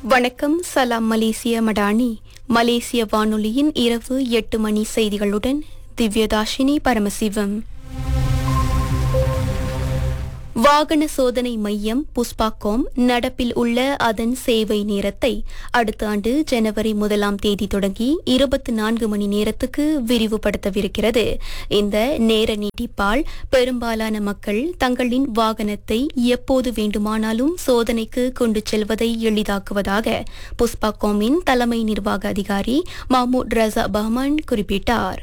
வணக்கம் சலாம் மலேசிய மடானி மலேசிய வானொலியின் இரவு எட்டு மணி செய்திகளுடன் திவ்யதாஷினி பரமசிவம் வாகன சோதனை மையம் புஷ்பாகோம் நடப்பில் உள்ள அதன் சேவை நேரத்தை அடுத்த ஆண்டு ஜனவரி முதலாம் தேதி தொடங்கி இருபத்தி நான்கு மணி நேரத்துக்கு விரிவுபடுத்தவிருக்கிறது இந்த நேர நீட்டிப்பால் பெரும்பாலான மக்கள் தங்களின் வாகனத்தை எப்போது வேண்டுமானாலும் சோதனைக்கு கொண்டு செல்வதை எளிதாக்குவதாக புஷ்பாகோமின் தலைமை நிர்வாக அதிகாரி மாமூட் ரசா பஹ்மான் குறிப்பிட்டார்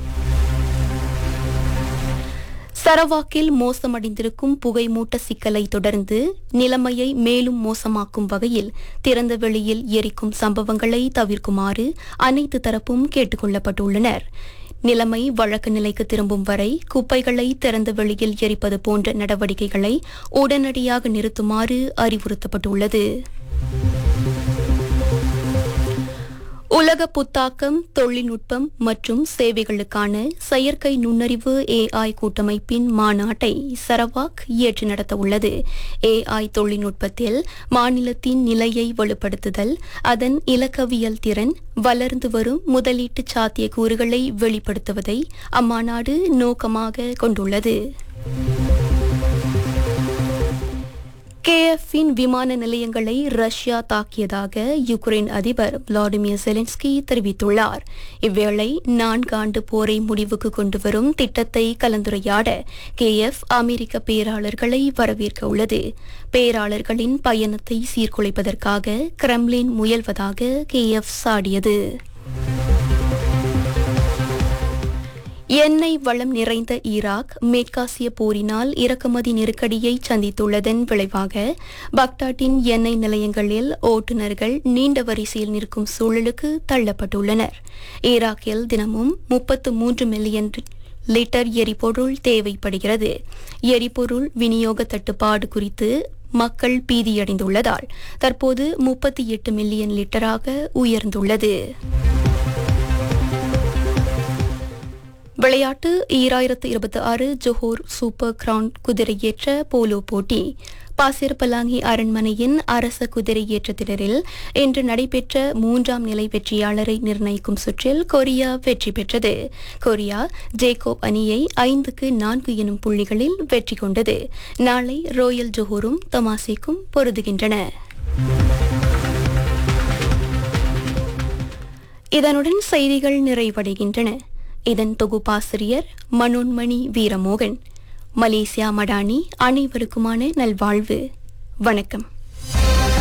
சரவாக்கில் மோசமடைந்திருக்கும் புகைமூட்ட சிக்கலை தொடர்ந்து நிலைமையை மேலும் மோசமாக்கும் வகையில் திறந்த வெளியில் எரிக்கும் சம்பவங்களை தவிர்க்குமாறு அனைத்து தரப்பும் கேட்டுக் கொள்ளப்பட்டுள்ளனர் நிலைமை வழக்கு நிலைக்கு திரும்பும் வரை குப்பைகளை திறந்த வெளியில் எரிப்பது போன்ற நடவடிக்கைகளை உடனடியாக நிறுத்துமாறு அறிவுறுத்தப்பட்டுள்ளது உலக புத்தாக்கம் தொழில்நுட்பம் மற்றும் சேவைகளுக்கான செயற்கை நுண்ணறிவு ஏஐ கூட்டமைப்பின் மாநாட்டை சரவாக் ஏற்று நடத்த உள்ளது ஏஐ தொழில்நுட்பத்தில் மாநிலத்தின் நிலையை வலுப்படுத்துதல் அதன் இலக்கவியல் திறன் வளர்ந்து வரும் முதலீட்டு சாத்தியக்கூறுகளை வெளிப்படுத்துவதை அம்மாநாடு நோக்கமாக கொண்டுள்ளது கேஎஃப்பின் விமான நிலையங்களை ரஷ்யா தாக்கியதாக யுக்ரைன் அதிபர் விளாடிமிர் செலன்ஸ்கி தெரிவித்துள்ளார் இவ்வேளை நான்காண்டு போரை முடிவுக்கு கொண்டுவரும் திட்டத்தை கலந்துரையாட கேஎஃப் அமெரிக்க பேராளர்களை வரவேற்க உள்ளது பேராளர்களின் பயணத்தை சீர்குலைப்பதற்காக கிரெம்லின் முயல்வதாக கேஎஃப் சாடியது எண்ணெய் வளம் நிறைந்த ஈராக் மேற்காசிய போரினால் இறக்குமதி நெருக்கடியை சந்தித்துள்ளதன் விளைவாக பக்தாட்டின் எண்ணெய் நிலையங்களில் ஓட்டுநர்கள் நீண்ட வரிசையில் நிற்கும் சூழலுக்கு தள்ளப்பட்டுள்ளனர் ஈராக்கில் தினமும் முப்பத்து மூன்று மில்லியன் லிட்டர் எரிபொருள் தேவைப்படுகிறது எரிபொருள் விநியோக தட்டுப்பாடு குறித்து மக்கள் பீதியடைந்துள்ளதால் தற்போது முப்பத்தி எட்டு மில்லியன் லிட்டராக உயர்ந்துள்ளது விளையாட்டு ஈராயிரத்து இருபத்தி ஆறு ஜோஹோர் சூப்பர் கிரவுன் குதிரையேற்ற போலோ போட்டி பாசிர்பலாங்கி அரண்மனையின் அரச குதிரையேற்ற திடரில் இன்று நடைபெற்ற மூன்றாம் நிலை வெற்றியாளரை நிர்ணயிக்கும் சுற்றில் கொரியா வெற்றி பெற்றது கொரியா ஜேகோப் அணியை ஐந்துக்கு நான்கு எனும் புள்ளிகளில் வெற்றி கொண்டது நாளை ரோயல் ஜோஹோரும் தமாசிக்கும் பொருதுகின்றன இதனுடன் செய்திகள் நிறைவடைகின்றன இதன் தொகுப்பாசிரியர் மனோன்மணி வீரமோகன் மலேசியா மடானி அனைவருக்குமான நல்வாழ்வு வணக்கம்